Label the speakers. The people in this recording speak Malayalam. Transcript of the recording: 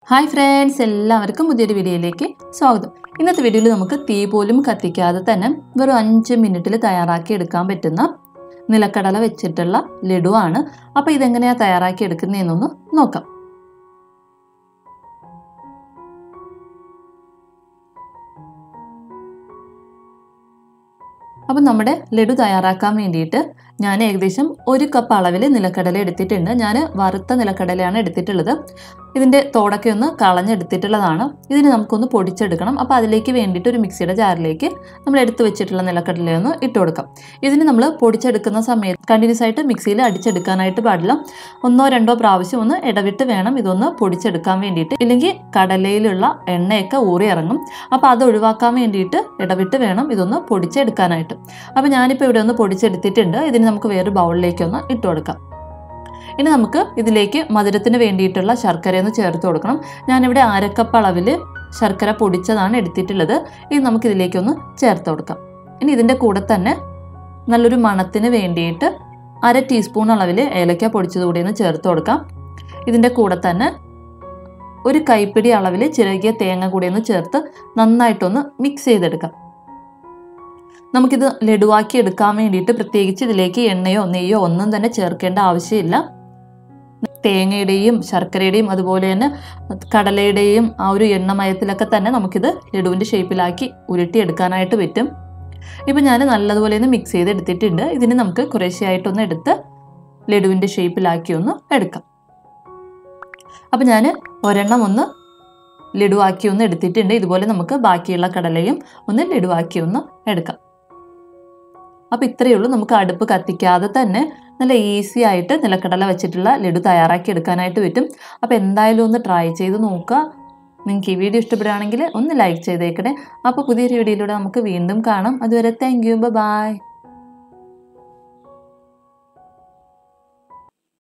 Speaker 1: ഹായ് ഫ്രണ്ട്സ് എല്ലാവർക്കും പുതിയൊരു വീഡിയോയിലേക്ക് സ്വാഗതം ഇന്നത്തെ വീഡിയോയിൽ നമുക്ക് തീ പോലും കത്തിക്കാതെ തന്നെ വെറും അഞ്ച് മിനിറ്റിൽ തയ്യാറാക്കി എടുക്കാൻ പറ്റുന്ന നിലക്കടല വെച്ചിട്ടുള്ള ലഡുവാണ് അപ്പോൾ ഇതെങ്ങനെയാണ് തയ്യാറാക്കി എടുക്കുന്നതെന്നൊന്ന് നോക്കാം അപ്പം നമ്മുടെ ലഡു തയ്യാറാക്കാൻ വേണ്ടിയിട്ട് ഞാൻ ഏകദേശം ഒരു കപ്പ് അളവിൽ നിലക്കടല എടുത്തിട്ടുണ്ട് ഞാൻ വറുത്ത നിലക്കടലയാണ് എടുത്തിട്ടുള്ളത് ഇതിൻ്റെ തോടൊക്കെ ഒന്ന് കളഞ്ഞെടുത്തിട്ടുള്ളതാണ് ഇതിന് നമുക്കൊന്ന് പൊടിച്ചെടുക്കണം അപ്പോൾ അതിലേക്ക് വേണ്ടിയിട്ട് ഒരു മിക്സിയുടെ ജാറിലേക്ക് നമ്മൾ എടുത്തു വെച്ചിട്ടുള്ള നിലക്കടലയൊന്ന് ഇട്ട് കൊടുക്കാം ഇതിന് നമ്മൾ പൊടിച്ചെടുക്കുന്ന സമയത്ത് കണ്ടിന്യൂസ് ആയിട്ട് മിക്സിയിൽ അടിച്ചെടുക്കാനായിട്ട് പാടില്ല ഒന്നോ രണ്ടോ പ്രാവശ്യം ഒന്ന് ഇടവിട്ട് വേണം ഇതൊന്ന് പൊടിച്ചെടുക്കാൻ വേണ്ടിയിട്ട് ഇല്ലെങ്കിൽ കടലയിലുള്ള എണ്ണയൊക്കെ ഊറി ഇറങ്ങും അപ്പോൾ അത് ഒഴിവാക്കാൻ വേണ്ടിയിട്ട് ഇടവിട്ട് വേണം ഇതൊന്ന് പൊടിച്ചെടുക്കാനായിട്ട് അപ്പോൾ ഞാനിപ്പോൾ ഇവിടെ ഒന്ന് പൊടിച്ചെടുത്തിട്ടുണ്ട് ഇതിന് നമുക്ക് വേറെ ബൗളിലേക്ക് ഒന്ന് ഇട്ട് കൊടുക്കാം ഇനി നമുക്ക് ഇതിലേക്ക് മധുരത്തിന് വേണ്ടിയിട്ടുള്ള ശർക്കരയൊന്ന് ചേർത്ത് കൊടുക്കണം ഞാനിവിടെ അരക്കപ്പ് അളവിൽ ശർക്കര പൊടിച്ചതാണ് എടുത്തിട്ടുള്ളത് ഇത് നമുക്ക് ഇതിലേക്കൊന്ന് ചേർത്ത് കൊടുക്കാം ഇനി ഇതിൻ്റെ കൂടെ തന്നെ നല്ലൊരു മണത്തിന് വേണ്ടിയിട്ട് അര ടീസ്പൂൺ അളവിൽ ഏലക്ക പൊടിച്ചത് കൂടി ഒന്ന് ചേർത്ത് കൊടുക്കാം ഇതിൻ്റെ കൂടെ തന്നെ ഒരു കൈപ്പിടി അളവിൽ ചിരകിയ തേങ്ങ കൂടി ഒന്ന് ചേർത്ത് നന്നായിട്ടൊന്ന് മിക്സ് ചെയ്തെടുക്കാം നമുക്കിത് ലഡുവാക്കി എടുക്കാൻ വേണ്ടിയിട്ട് പ്രത്യേകിച്ച് ഇതിലേക്ക് എണ്ണയോ നെയ്യോ ഒന്നും തന്നെ ചേർക്കേണ്ട ആവശ്യമില്ല തേങ്ങയുടെയും ശർക്കരയുടെയും അതുപോലെ തന്നെ കടലയുടെയും ആ ഒരു എണ്ണമയത്തിലൊക്കെ തന്നെ നമുക്കിത് ലഡുവിൻ്റെ ഷേപ്പിലാക്കി ഉരുട്ടിയെടുക്കാനായിട്ട് പറ്റും ഇപ്പം ഞാൻ നല്ലതുപോലെ ഒന്ന് മിക്സ് ചെയ്ത് എടുത്തിട്ടുണ്ട് ഇതിന് നമുക്ക് കുറേശ്ശെയായിട്ടൊന്ന് എടുത്ത് ലഡുവിൻ്റെ ഷേപ്പിലാക്കി ഒന്ന് എടുക്കാം അപ്പം ഞാൻ ഒരെണ്ണം ഒന്ന് ലഡുവാക്കി ഒന്ന് എടുത്തിട്ടുണ്ട് ഇതുപോലെ നമുക്ക് ബാക്കിയുള്ള കടലയും ഒന്ന് ലഡുവാക്കി ഒന്ന് എടുക്കാം അപ്പോൾ ഇത്രയേ ഉള്ളൂ നമുക്ക് അടുപ്പ് കത്തിക്കാതെ തന്നെ നല്ല ഈസി ആയിട്ട് നിലക്കടല വെച്ചിട്ടുള്ള ലഡു തയ്യാറാക്കി എടുക്കാനായിട്ട് പറ്റും അപ്പോൾ എന്തായാലും ഒന്ന് ട്രൈ ചെയ്ത് നോക്കുക നിങ്ങൾക്ക് ഈ വീഡിയോ ഇഷ്ടപ്പെടുകയാണെങ്കിൽ ഒന്ന് ലൈക്ക് ചെയ്തേക്കണേ അപ്പോൾ പുതിയൊരു വീഡിയോയിലൂടെ നമുക്ക് വീണ്ടും കാണാം അതുവരെ താങ്ക് യു ബൈ